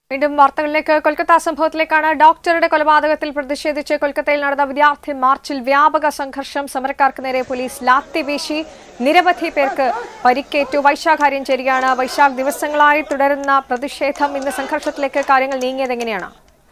വീണ്ടും വാർത്തകളിലേക്ക് കൊൽക്കത്ത സംഭവത്തിലേക്കാണ് ഡോക്ടറുടെ കൊലപാതകത്തിൽ പ്രതിഷേധിച്ച് കൊൽക്കത്തയിൽ നടന്ന വിദ്യാർത്ഥി മാർച്ചിൽ വ്യാപക സംഘർഷം സമരക്കാർക്ക് നേരെ പോലീസ് ലാത്തി വീശി നിരവധി പേർക്ക് പരിക്കേറ്റു വൈശാഖ് ആര്യൻ ചേരുകയാണ് വൈശാഖ് ദിവസങ്ങളായി തുടരുന്ന പ്രതിഷേധം ഇന്ന് സംഘർഷത്തിലേക്ക് കാര്യങ്ങൾ നീങ്ങിയത് എങ്ങനെയാണ്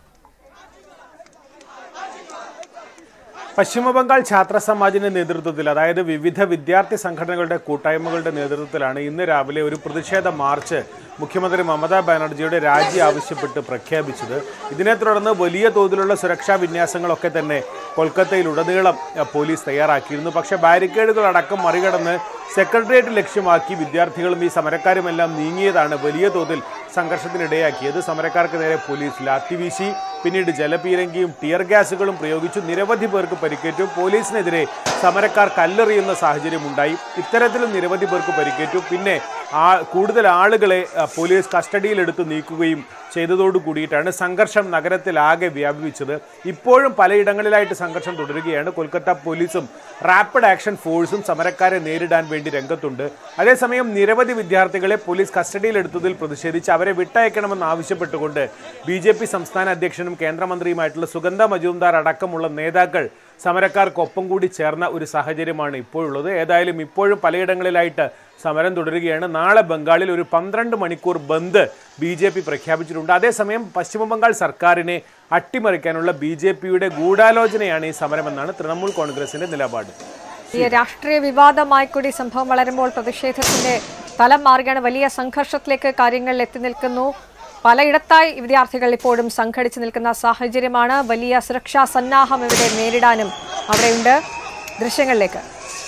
പശ്ചിമബംഗാൾ ഛാത്ര സമാജിന്റെ നേതൃത്വത്തിൽ അതായത് വിവിധ വിദ്യാർത്ഥി സംഘടനകളുടെ കൂട്ടായ്മകളുടെ നേതൃത്വത്തിലാണ് ഇന്ന് രാവിലെ ഒരു പ്രതിഷേധ മാർച്ച് മുഖ്യമന്ത്രി മമതാ ബാനർജിയുടെ രാജി ആവശ്യപ്പെട്ട് പ്രഖ്യാപിച്ചത് ഇതിനെ തുടർന്ന് വലിയ തോതിലുള്ള സുരക്ഷാ വിന്യാസങ്ങളൊക്കെ തന്നെ കൊൽക്കത്തയിലുടനീളം അഹ്, പോലീസ് തയ്യാറാക്കിയിരുന്നു പക്ഷേ ബാരിക്കേഡുകൾ അടക്കം മറികടന്ന് സെക്രട്ടേറിയറ്റ് ലക്ഷ്യമാക്കി വിദ്യാർത്ഥികളും ഈ സമരക്കാരുമെല്ലാം നീങ്ങിയതാണ് വലിയ തോതിൽ സംഘർഷത്തിനിടയാക്കിയത് സമരക്കാർക്ക് നേരെ പോലീസ് ലാത്തിവീശി പിന്നീട് ജലപീരങ്കിയും ടിയർ ഗ്യാസുകളും പ്രയോഗിച്ചു നിരവധി പേർക്ക് പരിക്കേറ്റു പോലീസിനെതിരെ സമരക്കാർ കല്ലെറിയുന്ന സാഹചര്യമുണ്ടായി ഇത്തരത്തിലും നിരവധി പേർക്ക് പരിക്കേറ്റു പിന്നെ ആ കൂടുതൽ ആളുകളെ ആ, പോലീസ് കസ്റ്റഡിയിലെടുത്ത് നീക്കുകയും ചെയ്തതോടു കൂടിയിട്ടാണ് സംഘർഷം നഗരത്തിലാകെ വ്യാപിച്ചത് ഇപ്പോഴും പലയിടങ്ങളിലായിട്ട് സംഘർഷം തുടരുകയാണ് കൊൽക്കത്ത പോലീസും റാപ്പിഡ് ആക്ഷൻ ഫോഴ്സും സമരക്കാരെ നേരിടാൻ വേണ്ടി രംഗത്തുണ്ട് അതേസമയം നിരവധി വിദ്യാർത്ഥികളെ പോലീസ് കസ്റ്റഡിയിലെടുത്തതിൽ പ്രതിഷേധിച്ച് അവരെ വിട്ടയക്കണമെന്ന് ആവശ്യപ്പെട്ടുകൊണ്ട് ബി ജെ പി സംസ്ഥാന അധ്യക്ഷനും കേന്ദ്രമന്ത്രിയുമായിട്ടുള്ള സുഗന്ധ മജുംദാർ അടക്കമുള്ള നേതാക്കൾ സമരക്കാർക്കൊപ്പം കൂടി ചേർന്ന ഒരു സാഹചര്യമാണ് ഇപ്പോഴുള്ളത് ഏതായാലും ഇപ്പോഴും പലയിടങ്ങളിലായിട്ട് സമരം തുടരുകയാണ് നാളെ ബംഗാളിൽ ഒരു പന്ത്രണ്ട് മണിക്കൂർ ബന്ദ് ബി ജെ പി പ്രഖ്യാപിച്ചിട്ടുണ്ട് അതേസമയം പശ്ചിമ ബംഗാൾ സർക്കാരിനെ അട്ടിമറിക്കാനുള്ള ബി ജെ പിയുടെ ഗൂഢാലോചനയാണ് ഈ സമരമെന്നാണ് തൃണമൂൽ കോൺഗ്രസിന്റെ നിലപാട് ഈ രാഷ്ട്രീയ വിവാദമായി കൂടി സംഭവം വളരുമ്പോൾ പ്രതിഷേധത്തിന്റെ തലം മാറുകയാണ് വലിയ സംഘർഷത്തിലേക്ക് കാര്യങ്ങൾ എത്തി നിൽക്കുന്നു പലയിടത്തായി വിദ്യാർത്ഥികൾ ഇപ്പോഴും സംഘടിച്ചു നിൽക്കുന്ന സാഹചര്യമാണ് വലിയ സുരക്ഷാ സന്നാഹം ഇവിടെ നേരിടാനും അവിടെയുണ്ട് ദൃശ്യങ്ങളിലേക്ക്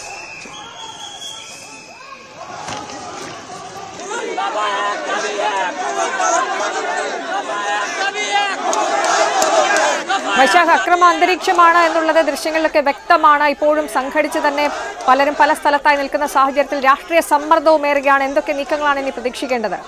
വൈശാഖ അക്രമ അന്തരീക്ഷമാണ് എന്നുള്ളത് ദൃശ്യങ്ങളിലൊക്കെ വ്യക്തമാണ് ഇപ്പോഴും സംഘടിച്ച് തന്നെ പലരും പല സ്ഥലത്തായി നിൽക്കുന്ന സാഹചര്യത്തിൽ രാഷ്ട്രീയ സമ്മർദ്ദവും ഏറുകയാണ് എന്തൊക്കെ നീക്കങ്ങളാണ് ഇനി പ്രതീക്ഷിക്കേണ്ടത്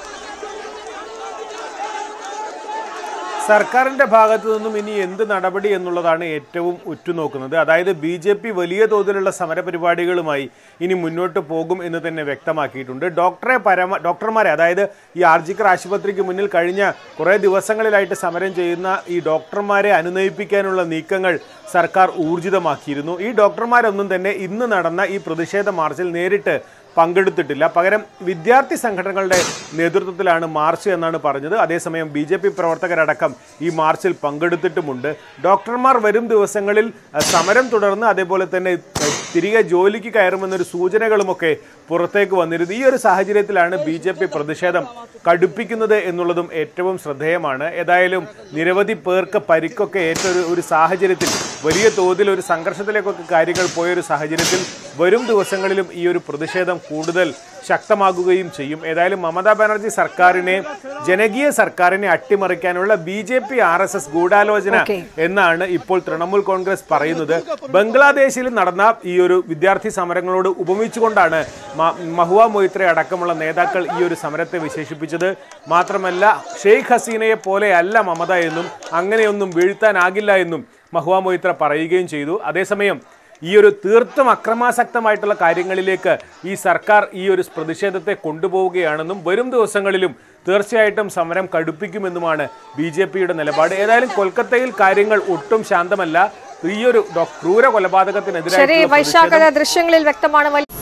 സർക്കാരിന്റെ ഭാഗത്തു നിന്നും ഇനി എന്ത് നടപടി എന്നുള്ളതാണ് ഏറ്റവും ഉറ്റുനോക്കുന്നത് അതായത് ബി ജെ പി വലിയ തോതിലുള്ള സമരപരിപാടികളുമായി ഇനി മുന്നോട്ട് പോകും എന്ന് തന്നെ വ്യക്തമാക്കിയിട്ടുണ്ട് ഡോക്ടറെ പരമ ഡോക്ടർമാരെ അതായത് ഈ ആർജിക്കർ ആശുപത്രിക്ക് മുന്നിൽ കഴിഞ്ഞ കുറേ ദിവസങ്ങളിലായിട്ട് സമരം ചെയ്യുന്ന ഈ ഡോക്ടർമാരെ അനുനയിപ്പിക്കാനുള്ള നീക്കങ്ങൾ സർക്കാർ ഊർജിതമാക്കിയിരുന്നു ഈ ഡോക്ടർമാരൊന്നും തന്നെ ഇന്ന് നടന്ന ഈ പ്രതിഷേധ മാർച്ചിൽ നേരിട്ട് പങ്കെടുത്തിട്ടില്ല പകരം വിദ്യാർത്ഥി സംഘടനകളുടെ നേതൃത്വത്തിലാണ് മാർച്ച് എന്നാണ് പറഞ്ഞത് അതേസമയം ബി ജെ പി പ്രവർത്തകരടക്കം ഈ മാർച്ചിൽ പങ്കെടുത്തിട്ടുമുണ്ട് ഡോക്ടർമാർ വരും ദിവസങ്ങളിൽ അഹ്, സമരം തുടർന്ന് അതേപോലെ തന്നെ അഹ്, തിരികെ ജോലിക്ക് കയറുമെന്നൊരു സൂചനകളുമൊക്കെ പുറത്തേക്ക് വന്നിരുന്നു ഈ ഒരു സാഹചര്യത്തിലാണ് ബി ജെ പി പ്രതിഷേധം കടുപ്പിക്കുന്നത് എന്നുള്ളതും ഏറ്റവും ശ്രദ്ധേയമാണ് ഏതായാലും നിരവധി പേർക്ക് പരിക്കൊക്കെ ഏറ്റ ഒരു ഒരു സാഹചര്യത്തിൽ വലിയ തോതിൽ ഒരു സംഘർഷത്തിലേക്കൊക്കെ കാര്യങ്ങൾ പോയൊരു സാഹചര്യത്തിൽ വരും ദിവസങ്ങളിലും ഈ ഒരു പ്രതിഷേധം കൂടുതൽ ശക്തമാകുകയും ചെയ്യും ഏതായാലും മമതാ ബാനർജി സർക്കാരിനെ ജനകീയ സർക്കാരിനെ അട്ടിമറിക്കാനുള്ള B J P R S S ഗൂഢാലോചന Okay. എന്നാണ് ഇപ്പോൾ തൃണമൂൽ കോൺഗ്രസ് പറയുന്നത് ബംഗ്ലാദേശിൽ നടന്ന ഈ ഒരു വിദ്യാർത്ഥി സമരങ്ങളോട് ഉപമിച്ചുകൊണ്ടാണ് മ- മഹുവ മൊയ്ത്രെ അടക്കമുള്ള നേതാക്കൾ ഈ ഒരു സമരത്തെ വിശേഷിപ്പിച്ചത് മാത്രമല്ല ഷെയ്ഖ് ഹസീനയെ പോലെയല്ല മമത എന്നും അങ്ങനെയൊന്നും വീഴ്ത്താനാകില്ല എന്നും മഹുവ മൊയ്ത്ര പറയുകയും ചെയ്തു അതേസമയം ഈ ഒരു തീർത്തും അക്രമാസക്തമായിട്ടുള്ള കാര്യങ്ങളിലേക്ക് ഈ സർക്കാർ ഈ ഒരു പ്രതിഷേധത്തെ കൊണ്ടുപോവുകയാണെന്നും വരും ദിവസങ്ങളിലും തീർച്ചയായിട്ടും സമരം കടുപ്പിക്കുമെന്നുമാണ് ബി ജെ പിയുടെ നിലപാട് ഏതായാലും കൊൽക്കത്തയിൽ കാര്യങ്ങൾ ഒട്ടും ശാന്തമല്ല ഈ ഒരു ഡോ- ക്രൂര ശരി കൊലപാതകത്തിനെതിരെ വൈശാഖ ദൃശ്യങ്ങളിൽ വ്യക്തമാണ് വലിയ